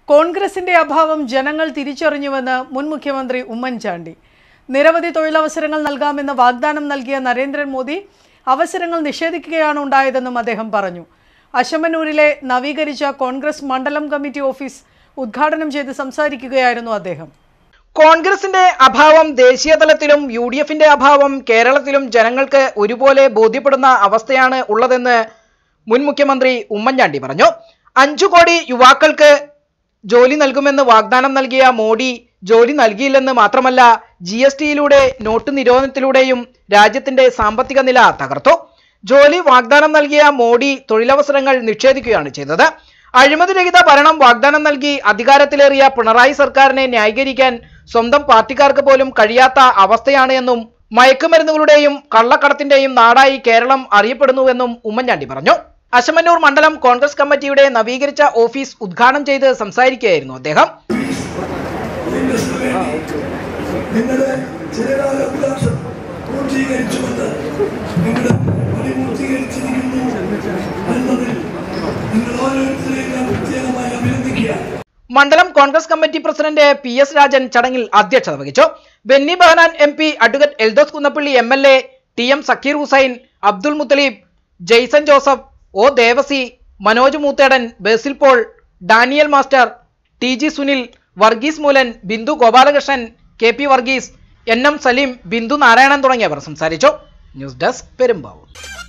കോൺഗ്രസിന്റെ അഭാവം ജനങ്ങൾ തിരിച്ചറിഞ്ഞുവെന്ന് മുൻ മുഖ്യമന്ത്രി ഉമ്മൻചാണ്ടി നിരവധി തൊഴിലവസരങ്ങൾ നൽകാമെന്ന് വാഗ്ദാനം നൽകിയ നരേന്ദ്രമോദി അവസരങ്ങൾ നിഷേധിക്കുകയാണ് ഉണ്ടായതെന്നും അദ്ദേഹം പറഞ്ഞു അശമനൂരിലെ നവീകരിച്ച കോൺഗ്രസ് മണ്ഡലം കമ്മിറ്റി ഓഫീസ് ഉദ്ഘാടനം ചെയ്ത് സംസാരിക്കുകയായിരുന്നു അദ്ദേഹം കോൺഗ്രസിന്റെ അഭാവം ദേശീയ തലത്തിലും യു ഡി എഫിന്റെ അഭാവം കേരളത്തിലും ജനങ്ങൾക്ക് ഒരുപോലെ ബോധ്യപ്പെടുന്ന അവസ്ഥയാണ് ഉള്ളതെന്ന് മുൻ മുഖ്യമന്ത്രി ഉമ്മൻചാണ്ടി പറഞ്ഞു അഞ്ചു കോടി യുവാക്കൾക്ക് ജോലി നൽകുമെന്ന് വാഗ്ദാനം നൽകിയ മോഡി ജോലി നൽകിയില്ലെന്ന് മാത്രമല്ല ജി എസ് ടിയിലൂടെ നോട്ട് നിരോധനത്തിലൂടെയും രാജ്യത്തിന്റെ സാമ്പത്തിക നില തകർത്തു ജോലി വാഗ്ദാനം നൽകിയ മോഡി തൊഴിലവസരങ്ങൾ നിഷേധിക്കുകയാണ് ചെയ്തത് അഴിമതിരഹിത ഭരണം വാഗ്ദാനം നൽകി അധികാരത്തിലേറിയ പിണറായി സർക്കാരിനെ ന്യായീകരിക്കാൻ സ്വന്തം പാർട്ടിക്കാർക്ക് പോലും കഴിയാത്ത അവസ്ഥയാണ് എന്നും മയക്കുമരുന്നുകളുടെയും കള്ളക്കടത്തിന്റെയും നാടായി കേരളം അറിയപ്പെടുന്നുവെന്നും ഉമ്മൻചാണ്ടി പറഞ്ഞു അശമന്നൂർ മണ്ഡലം കോൺഗ്രസ് കമ്മിറ്റിയുടെ നവീകരിച്ച ഓഫീസ് ഉദ്ഘാടനം ചെയ്ത് സംസാരിക്കുകയായിരുന്നു അദ്ദേഹം നിങ്ങളുടെ ചിലകാല അഭിലാഷം പൂർത്തീകരിച്ചുകൊണ്ട് നിങ്ങളുടെ പണിപൂർത്തീകരിച്ചിരിക്കുന്നു എന്നതിൽ നിങ്ങൾ ഓരോരുത്തരെയും ഞാൻ പ്രത്യേകമായി അഭിനന്ദിക്കുക മണ്ഡലം Congress committee president P S Rajan ചടങ്ങിൽ അധ്യക്ഷത വഹിച്ചു Benny Behanan M P advocate Eldhose Kunnappilly M L A T M Zakir Hussain Abdul Muthalib Jaison Joseph O Devassy Manoj Moothedan Basil Paul Daniel master T G Sunil Varghese Moolan Bindu Gopalakrishnan K P Varghese N M Saleem Bindu Narayanan തുടങ്ങിയവർ സംസാരിച്ചു ന്യൂസ് ഡെസ്ക് പെരുമ്പാവൂർ